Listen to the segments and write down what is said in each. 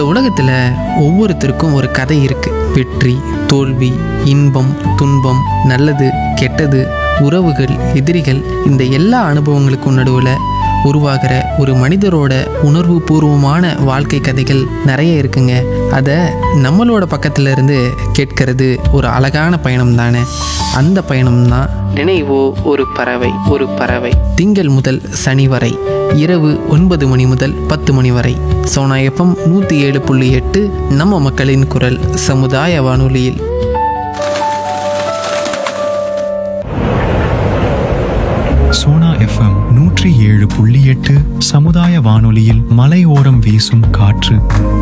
உலகத்துல ஒவ்வொருத்தருக்கும் ஒரு கதை இருக்கு வெற்றி தோல்வி இன்பம் துன்பம் நல்லது கெட்டது உறவுகள் எதிரிகள் இந்த எல்லா அனுபவங்களுக்கும் நடுவில் உருவாகிற ஒரு மனிதரோட உணர்வு பூர்வமான வாழ்க்கை கதைகள் நிறைய இருக்குங்க அதை நம்மளோட பக்கத்துல இருந்து கேட்கறது ஒரு அழகான பயணம் தானே அந்த பயணம் தான் நினைவோ ஒரு பறவை ஒரு பறவை திங்கள் முதல் சனி வரை இரவு ஒன்பது மணி முதல் பத்து மணி வரை சோனா எஃப்எம் நூற்றி ஏழு புள்ளி எட்டு நம்ம மக்களின் குரல் சமுதாய வானொலியில் சோனா எஃப்எம் நூற்றி ஏழு புள்ளி எட்டு சமுதாய வானொலியில் மலையோரம் வீசும் காற்று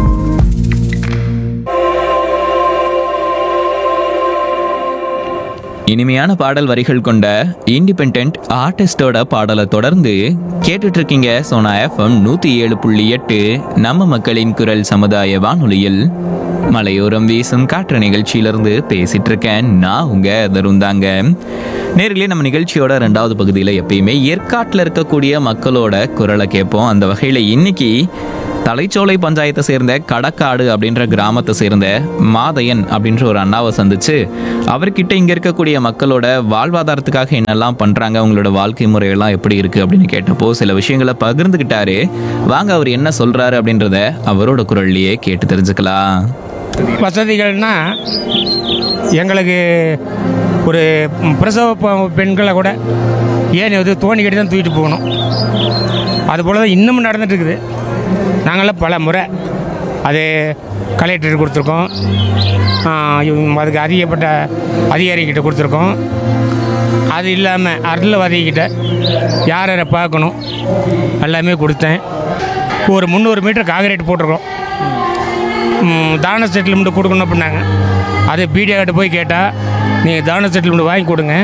இனிமையான பாடல் வரிகள் கொண்ட இண்டிபெண்ட் ஆர்டிஸ்டோட பாடலை தொடர்ந்து கேட்டுட்டு இருக்கீங்க சோனா எஃப்எம் நூத்தி ஏழு புள்ளி எட்டு நம்ம மக்களின் குரல் சமுதாய வானொலியில் மலையோரம் வீசும் காற்று நிகழ்ச்சியிலிருந்து பேசிட்டு இருக்கேன் நான் உங்க தருந்தாங்க நேர்களே நம்ம நிகழ்ச்சியோட ரெண்டாவது பகுதியில் எப்பயுமே ஏற்காட்டில் இருக்கக்கூடிய மக்களோட குரலை கேட்போம் அந்த வகையில் இன்னைக்கு தலைச்சோலை பஞ்சாயத்தை சேர்ந்த கடக்காடு அப்படின்ற கிராமத்தை சேர்ந்த மாதையன் அப்படின்ற ஒரு அண்ணாவை சந்திச்சு அவர்கிட்ட இங்க இருக்கக்கூடிய மக்களோட வாழ்வாதாரத்துக்காக என்னெல்லாம் பண்றாங்க அவங்களோட வாழ்க்கை முறையெல்லாம் எப்படி இருக்கு அப்படின்னு கேட்டப்போ சில விஷயங்களை பகிர்ந்துகிட்டாரு வாங்க அவர் என்ன சொல்றாரு அப்படின்றத அவரோட குரல்லையே கேட்டு தெரிஞ்சுக்கலாம் வசதிகள்னா எங்களுக்கு ஒரு பிரசவ ப- பெண்களை கூட ஏன் இது தோணிக்கிட்டு தான் தூக்கிட்டு போகணும் அதுபோல் தான் இன்னமும் நடந்துட்டு இருக்குது நாங்களாம் பல முறை அது கலெக்டர் கொடுத்துருக்கோம் ஆ, இவங்க அதுக்கு அதிகப்பட்ட அதிகாரிகிட்ட கொடுத்துருக்கோம் அது இல்லாமல் அரசியல்வாதிகிட்ட யார் யாரை பார்க்கணும் எல்லாமே கொடுத்தேன் ஒரு முந்நூறு மீட்டர் காங்கிரீட் போட்டிருக்கோம் ம், தான செட்டில்மெண்ட் கொடுக்கணும் அப்படின்னாங்க அது பிடிஆர்கிட்ட போய் கேட்டால் நீங்கள் தான செட்டில்மெண்ட் வாங்கி கொடுங்க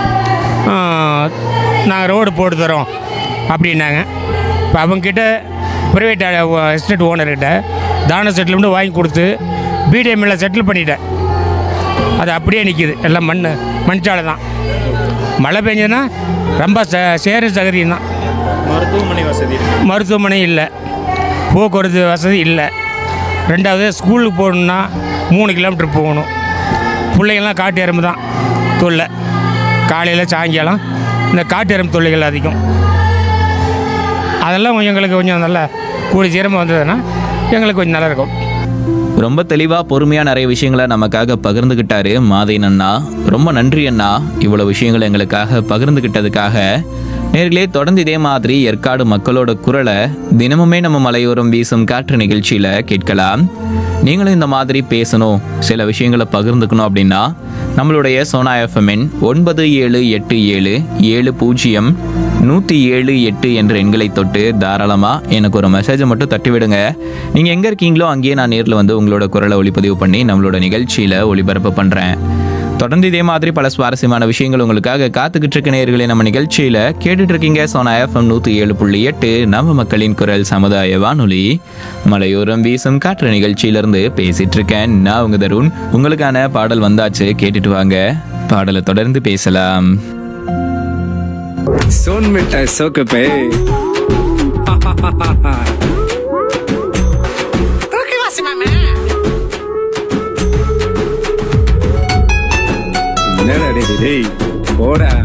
நாங்கள் ரோடு போட்டு தரோம் அப்படின்னாங்க இப்போ அவங்கக்கிட்ட ப்ரைவேட் எஸ்டேட் ஓனர்கிட்ட தான செட்டில்மெண்ட் வாங்கி கொடுத்து பிடிஎம்மில் செட்டில் பண்ணிட்டேன் அது அப்படியே நிற்கிது எல்லாம் மண் மண்சாலை தான் மழை பெஞ்சதுன்னா ரொம்ப ச சேர சகதியும் தான் மருத்துவமனை வசதி இருக்கு மருத்துவமனை இல்லை போக்குவரத்து வசதி இல்லை ரெண்டாவது ஸ்கூலுக்கு போகணுன்னா மூணு கிலோமீட்டர் போகணும் பிள்ளைங்கள்லாம் காட்டு எறும்பு தான் தொல்லை காலையில் சாயங்காலம் இந்த காட்டு எறும்பு தொல்லைகள் அதிகம் அதெல்லாம் கொஞ்சம் எங்களுக்கு கொஞ்சம் நல்லா கூடி சீரமாக வந்ததுன்னா எங்களுக்கு கொஞ்சம் நல்லா இருக்கும் ரொம்ப தெளிவா பொறுமையா நிறைய விஷயங்களை நமக்காக பகிர்ந்துகிட்டாரு மாதையன் அண்ணா ரொம்ப நன்றி அண்ணா இவ்வளவு விஷயங்களை எங்களுக்காக பகிர்ந்துகிட்டதுக்காக நேர்களே தொடர்ந்து இதே மாதிரி ஏற்காடு மக்களோட குரலை தினமுமே நம்ம மலையோரம் வீசும் காற்று நிகழ்ச்சியில கேட்கலாம் நீங்களும் இந்த மாதிரி பேசணும் சில விஷயங்களை பகிர்ந்துக்கணும் அப்படின்னா நம்மளுடைய சோனா எஃப்எம்என் ஒன்பது ஏழு எட்டு ஏழு ஏழு பூஜ்ஜியம் நூற்றி ஏழு எட்டு என்ற எண்களை தொட்டு தாராளமாக எனக்கு ஒரு மெசேஜை மட்டும் தட்டி விடுங்க நீங்கள் எங்கே இருக்கீங்களோ அங்கேயே நான் நேரில் வந்து உங்களோட குரலை ஒளிப்பதிவு பண்ணி நம்மளோட நிகழ்ச்சியில் ஒளிபரப்பு பண்ணுறேன் தொடர்ந்து இதே மாதிரி பல சுவாரஸ்யமான விஷயங்கள் உங்களுக்காக காத்துக்கிட்டு இருக்க நேயர்களே நம்ம நிகழ்ச்சியில் கேட்டுட்டு இருக்கீங்க சோனா எஃப்எம் நூற்றி ஏழு புள்ளி எட்டு நம்ம மக்களின் குரல் சமுதாய வானொலி மலையோரம் வீசும் காற்று நிகழ்ச்சியிலிருந்து பேசிட்டு இருக்கேன் நான் உங்க தருண் உங்களுக்கான பாடல் வந்தாச்சு கேட்டுட்டு வாங்க பாடலை தொடர்ந்து பேசலாம் सोन मिठाई सोक पे என்னடா டேய், டேய் போடா